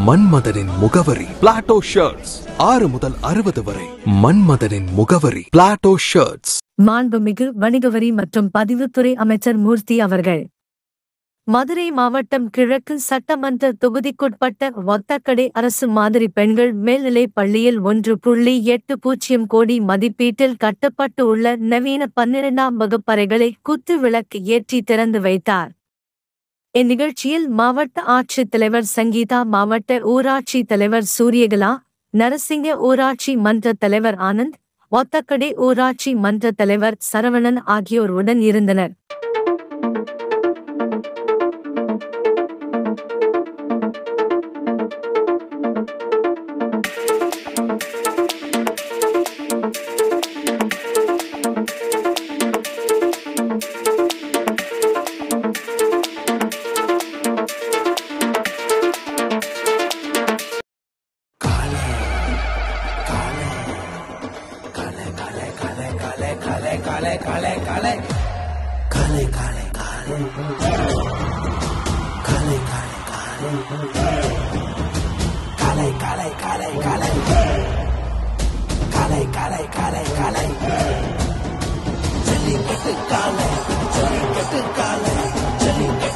மன்மதனின் முகவரி Plato shirts ஆறு முதல் அறுபது வரை மன்மதனின் முகவரி பிளாட்டோ ஷர்ட்ஸ் மாண்புமிகு வணிகவரி மற்றும் பதிவுத்துறை அமைச்சர் மூர்த்தி அவர்கள் மதுரை மாவட்டம் கிழக்கு சட்டமன்ற தொகுதிக்குட்பட்ட ஒத்தக்கடை அரசு மாதிரி பெண்கள் மேல்நிலைப் பள்ளியில் ஒன்று புள்ளி எட்டு பூஜ்ஜியம் கோடி மதிப்பீட்டில் கட்டப்பட்டு உள்ள நவீன பன்னிரண்டாம் வகுப்பறைகளை குத்து விளக்கு ஏற்றி திறந்து வைத்தார் இந்நிகழ்ச்சியில் மாவட்ட ஆட்சித்தலைவர் சங்கீதா மாவட்ட ஊராட்சி தலைவர் சூரியகலா நரசிங்க ஊராட்சி மன்ற தலைவர் ஆனந்த் ஒத்தக்கடை ஊராட்சி மன்ற தலைவர் சரவணன் ஆகியோர் உடன் இருந்தனர்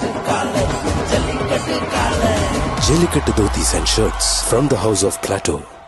Jellicut dhotis and shirts from the house of Plateau.